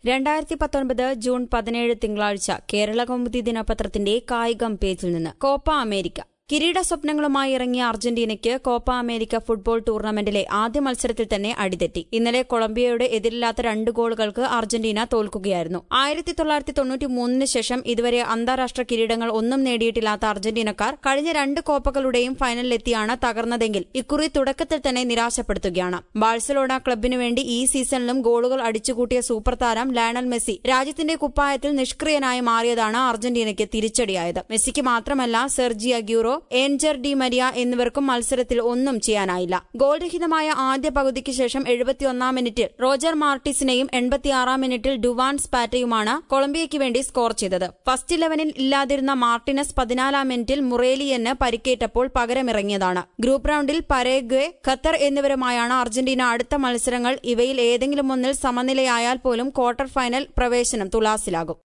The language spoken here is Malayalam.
രണ്ടായിരത്തി പത്തൊൻപത് ജൂൺ പതിനേഴ് തിങ്കളാഴ്ച കേരള കൗമുദി ദിനപത്രത്തിന്റെ കായികം പേജിൽ നിന്ന് കോപ്പ അമേരിക്ക കിരീട സ്വപ്നങ്ങളുമായി ഇറങ്ങിയ അർജന്റീനയ്ക്ക് കോപ്പ അമേരിക്ക ഫുട്ബോൾ ടൂർണമെന്റിലെ ആദ്യ മത്സരത്തിൽ തന്നെ അടിതെറ്റി ഇന്നലെ കൊളംബിയയുടെ എതിരില്ലാത്ത രണ്ട് ഗോളുകൾക്ക് അർജന്റീന തോൽക്കുകയായിരുന്നു ആയിരത്തി തൊള്ളായിരത്തി തൊണ്ണൂറ്റി മൂന്നിന് ശേഷം ഇതുവരെ അന്താരാഷ്ട്ര കിരീടങ്ങൾ ഒന്നും നേടിയിട്ടില്ലാത്ത അർജന്റീനക്കാർ കഴിഞ്ഞ രണ്ട് കോപ്പകളുടെയും ഫൈനലിലെത്തിയാണ് തകർന്നതെങ്കിൽ ഇക്കുറി തുടക്കത്തിൽ തന്നെ നിരാശപ്പെടുത്തുകയാണ് ബാഴ്സലോണ ക്ലബിനു വേണ്ടി ഈ സീസണിലും ഗോളുകൾ അടിച്ചുകൂട്ടിയ സൂപ്പർ താരം ലയണൽ മെസ്സി രാജ്യത്തിന്റെ കുപ്പായത്തിൽ നിഷ്ക്രിയനായി മാറിയതാണ് അർജന്റീനയ്ക്ക് തിരിച്ചടിയായത് മെസ്സിക്ക് മാത്രമല്ല Sergio Aguero Angel di Maria എന്നിവർക്കും മത്സരത്തിൽ ഒന്നും ചെയ്യാനായില്ല ഗോൾരഹിതമായ ആദ്യ പകുതിക്ക് ശേഷം എഴുപത്തിയൊന്നാം മിനിറ്റിൽ റോജർ മാർട്ടിസിനെയും എൺപത്തിയാറാം മിനിറ്റിൽ ഡുവാൻ സ്പാറ്റയുമാണ് കൊളംബിയയ്ക്ക് വേണ്ടി സ്കോർ ചെയ്തത് ഫസ്റ്റ് ഇലവനിൽ ഇല്ലാതിരുന്ന മാർട്ടിനസ് പതിനാലാം മിനിറ്റിൽ മുറേലിയന് പരിക്കേറ്റപ്പോൾ പകരമിറങ്ങിയതാണ് ഗ്രൂപ്പ് റൌണ്ടിൽ പരേഗ്വെ ഖത്തർ എന്നിവരുമായാണ് അർജന്റീന അടുത്ത മത്സരങ്ങൾ ഇവയിൽ ഏതെങ്കിലും ഒന്നിൽ സമനിലയായാൽ പോലും ക്വാർട്ടർ ഫൈനൽ പ്രവേശനം തുലാസിലാകും